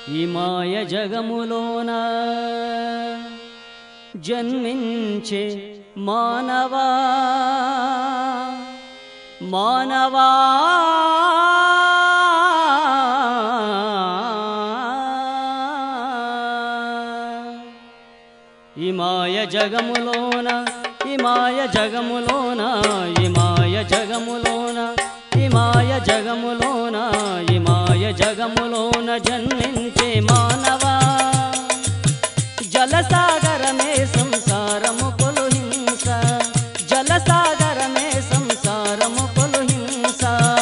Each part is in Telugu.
ఈ మాయ జగములోన జన్మించే మానవా మానవా ఈ మాయ జగములోన ఈ మాయ జగములోన ఈ మాయ జగములోన ఈ మాయ జగములోన ఈ మాయ జగములోన జన్మించే మానవా జలసాగరమే సంసారము కొలు హింస జలసాగరమే సంసారము కొలు హింస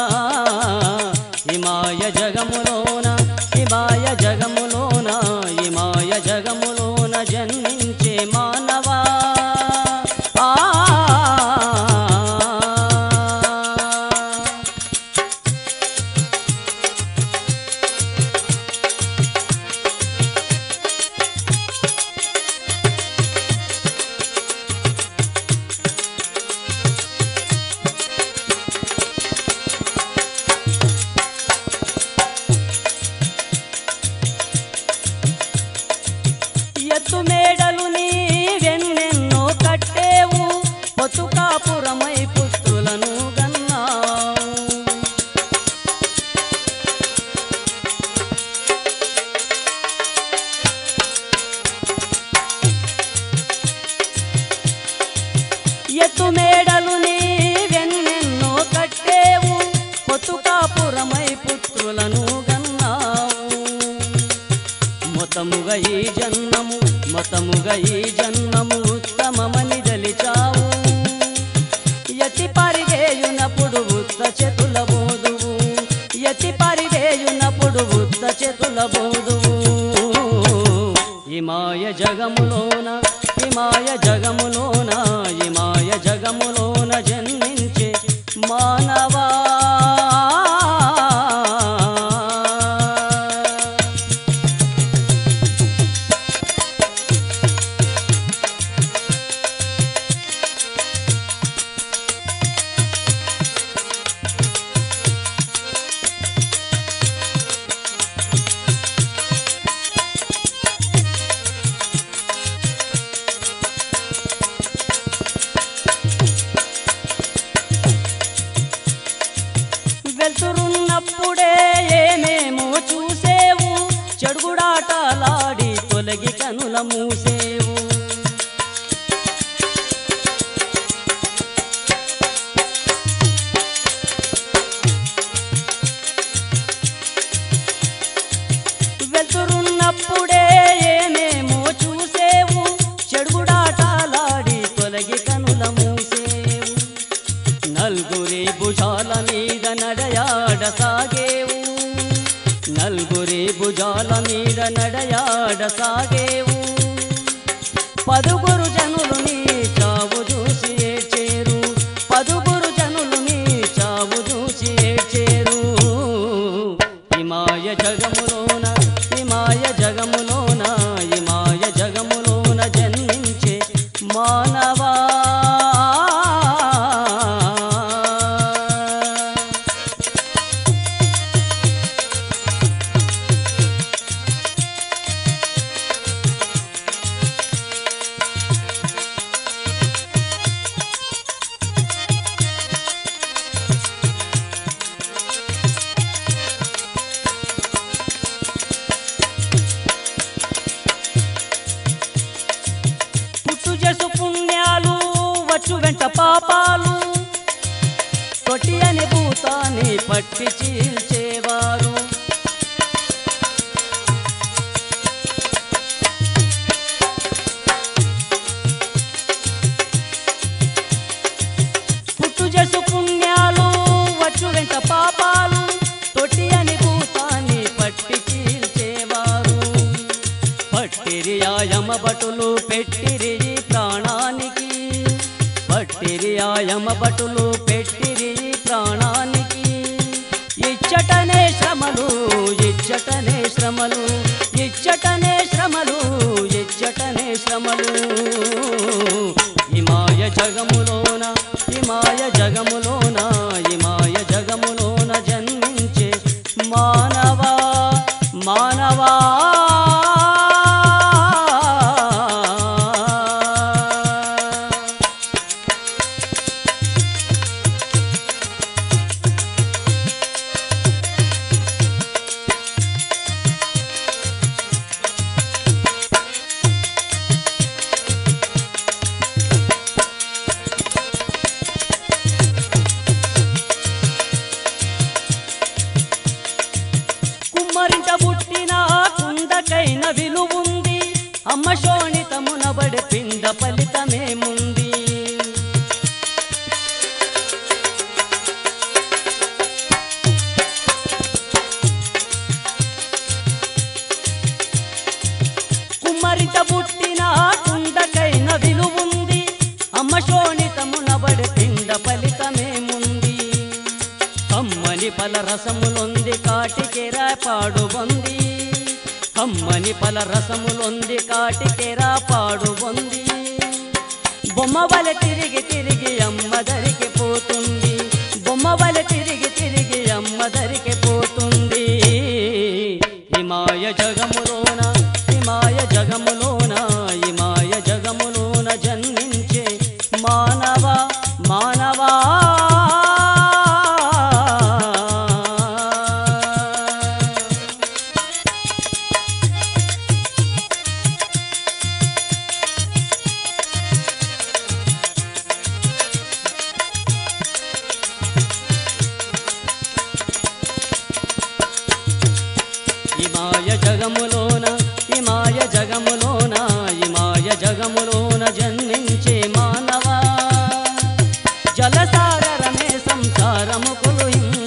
ఈ మాయ జగములోన ఈ మాయ జగములోన ఈ మాయ జగములోన జన్మించే మానవా ఆ ఎత్తు మేడలు నీవెన్నెన్నో కట్టేవు పొతుకాపురమై పుత్రులను గన్నావు ఎత్తు మేడలు నీవెన్నెన్నో కట్టేవు పొతుకాపురమై పుత్రులను గన్నావు మొతముగా ఈ జన్మము మొతముగా ఈ జన్మము ఉత్తమమని దలిచావు యతి పరివేయునప్పుడు ఉత్త చేతుల బోదువు యతి పరివేయునప్పుడు ఉత్త చేతుల బోదువు ఈ మాయ జగములోన ఈ మాయ జగములోన ఈ మాయ జగములోన జన్మించే మానవా వెళ్తురున్నప్పుడే ఏమేమో చూసేవు చెడుగుడాటలాడి తొలగి కనుల మూసేవు వెళ్తురున్నప్పుడే ఏమేమో చూసేవు చెడుగుడాటలాడి తొలగి కనుల మూసేవు నల్గురి భుజాల మీద నడయాడ సాగేవు నల్గురి భుజాల మీద నడయాడ సాగేవు పదుగురు జనులు నీ చావు చూసి ఏడ్చేరు పదుగురు జనులు నీ చావు చూసి ఏడ్చేరు హిమాయ జగములోన హిమాయ జగములోన హిమాయ జగములోన జన్మించే మానవా పుట్టు చేసు పుణ్యాలు వచ్చు వెంట పాపాలు కొట్టి అని భూతాన్ని పట్టి చీల్చేవారు పుట్టు చేసు పుణ్యాలు వచ్చు వెంట పాపాలు తొట్టి అని భూతాన్ని పట్టి చీల్చేవారు పట్టిరి ఆయమ బటులు పెట్టిరి ఈ ప్రాణానికి పట్టిరి ఆయమ బటులు పెట్టిరి ఈ ప్రాణానికి ఇచ్చటనే శ్రమలు ఇచ్చటనే శ్రమలు ఇచ్చటనే శ్రమలు ఇచ్చటనే శ్రమలు ఈ మాయ జగములోన ఈ మాయ జగములోన ఈ మాయ జగములోన జన్మించే మానవా మానవా బడిత పుట్టిన కుండకైన విలువుంది అమ్మ శోణితమునబడి పిండ ఫలితమేముంది కమ్మని పల రసములొంది కాటికెరా పాడు బొంది కమ్మని పల రసములొంది కాటికెరా పాడు బొంది బొమ్మ వల తిరిగి తిరిగి అమ్మ దరికి పోతుంది బొమ్మ వల తిరిగి తిరిగి అమ్మ దరికి పోతుంది హిమాయ జగములోన హిమాయ జగములోన హిమాయ జగములోన జన్మించే మానవ మానవా ఇమాయ జగములోన ఇమాయ జగములోన ఇమాయ జగములోన జన్మించే మానవా జలసాగరమే సంసారము కొలుహించ